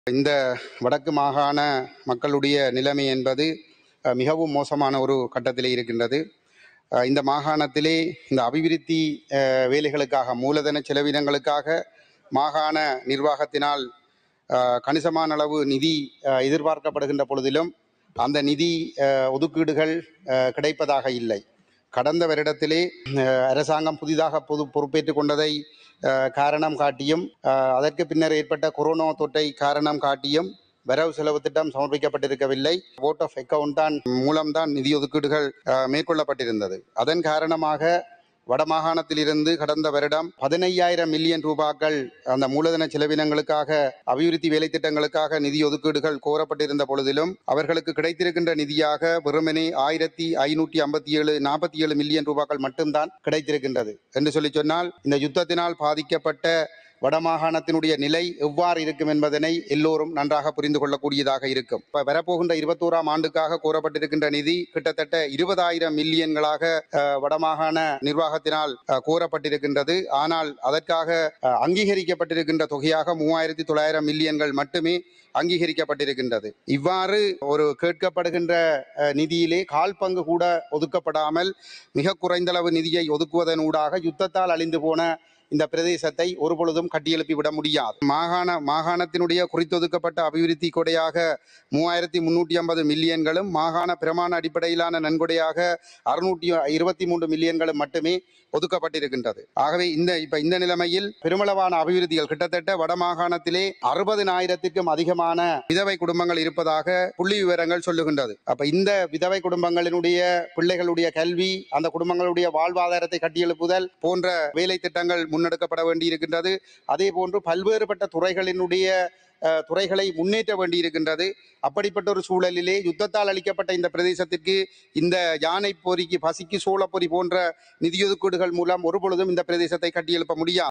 இந்த வடக்கு மாகாண மக்களுடைய நிலைமை என்பது அஹ், மிகவும் மோசமான ஒரு கட்டத்திலே இருக்கின்றது அஹ், இந்த மாகாணத்திலே இந்த அபிவிருத்தி அஹ், வேலைகளுக்காக மூலதன செலவினங்களுக்காக மாகாண நிர்வாகத்தினால் அஹ், கணிசமான அளவு நிதி அஹ், எதிர்பார்க்கப்படுகின்ற பொழுதிலும் அந்த நிதி அஹ், ஒதுக்கீடுகள் அஹ், கிடைப்பதாக இல்லை கடந்த வருடத்திலே அஹ், அரசாங்கம் புதிதாக பொது பொறுப்பேற்றுக் கொண்டதை அஹ், காரணம் காட்டியும் அஹ், அதற்கு பின்னர் ஏற்பட்ட கொரோனா தொற்றை காரணம் காட்டியும் வரவு செலவு திட்டம் சமர்ப்பிக்கப்பட்டிருக்கவில்லை vote ஆஃப் அக்கவுண்ட் தான் மூலம்தான் நிதி ஒதுக்கீடுகள் அஹ், மேற்கொள்ளப்பட்டிருந்தது அதன் காரணமாக வடமாகாணத்திலிருந்து கடந்த வருடம் பதினையாயிரம் மில்லியன் ரூபாய்கள் அந்த மூலதன செலவினங்களுக்காக அபிவிருத்தி வேலை திட்டங்களுக்காக நிதி ஒதுக்கீடுகள் கோரப்பட்டிருந்த பொழுதிலும் அவர்களுக்கு கிடைத்திருக்கின்ற நிதியாக வெறுமனே ஆயிரத்தி ஐநூற்றி ஐம்பத்தி ஏழு நாற்பத்தி ஏழு மில்லியன் ரூபாய்கள் மட்டும்தான் கிடைத்திருக்கின்றது என்று சொல்லி சொன்னால் இந்த யுத்தத்தினால் பாதிக்கப்பட்ட வடமாகாணத்தினுடைய நிலை எவ்வாறு இருக்கும் என்பதனை எல்லோரும் நன்றாக புரிந்து கொள்ளக்கூடியதாக இருக்கும் இப்ப வரப்போகின்ற இருபத்தோராம் ஆண்டுக்காக கோரப்பட்டிருக்கின்ற நிதி கிட்டத்தட்ட இருபதாயிரம் மில்லியன்களாக அஹ், வடமாகாண நிர்வாகத்தினால் அஹ், கோரப்பட்டிருக்கின்றது ஆனால் அதற்காக அஹ், அங்கீகரிக்கப்பட்டிருக்கின்ற தொகையாக மூவாயிரத்தி தொள்ளாயிரம் மில்லியன்கள் மட்டுமே அங்கீகரிக்கப்பட்டிருக்கின்றது இவ்வாறு ஒரு கேட்கப்படுகின்ற அஹ், நிதியிலே கால் பங்கு கூட ஒதுக்கப்படாமல் மிக குறைந்தளவு நிதியை ஒதுக்குவதனூடாக யுத்தத்தால் அழிந்து போன இந்த பிரதேசத்தை ஒருபொழுதும் கட்டியெழுப்பி விட முடியாது மாகாண மாகாணத்தினுடைய குறித்தொதுக்கப்பட்ட அபிவிருத்தி கொடையாக மூவாயிரத்தி முன்னூற்றி ஐம்பது மில்லியன்களும் மாகாண பிரமாண அடிப்படையிலான நன்கொடையாக அறுநூற்றி இருபத்தி மூன்று மில்லியன்களும் மட்டுமே ஒதுக்கப்பட்டிருக்கின்றது ஆகவே இந்த இப்ப இந்த நிலைமையில் பெருமளவான அபிவிருத்திகள் கிட்டத்தட்ட வடமாகாணத்திலே அறுபதினாயிரத்திற்கும் அதிகமான விதவை குடும்பங்கள் இருப்பதாக புள்ளி விவரங்கள் சொல்லுகின்றது அப்ப இந்த விதவை குடும்பங்களினுடைய பிள்ளைகளுடைய கல்வி அந்த குடும்பங்களுடைய வாழ்வாதாரத்தை கட்டியெழுப்புதல் போன்ற வேலை திட்டங்கள் முன்னெடுக்கப்பட வேண்டியிருக்கின்றது அதே போன்று பல்வேறுபட்ட துறைகளினுடைய அஹ், துறைகளை முன்னேற்ற வேண்டியிருக்கின்றது அப்படிப்பட்ட ஒரு சூழலிலே யுத்தத்தால் அளிக்கப்பட்ட இந்த பிரதேசத்திற்கு இந்த யானை பொறிக்கு பசிக்கு சோளப்பொறி போன்ற நிதியொதுக்கீடுகள் மூலம் ஒருபொழுதும் இந்த பிரதேசத்தை கட்டியெழுப்ப முடியாது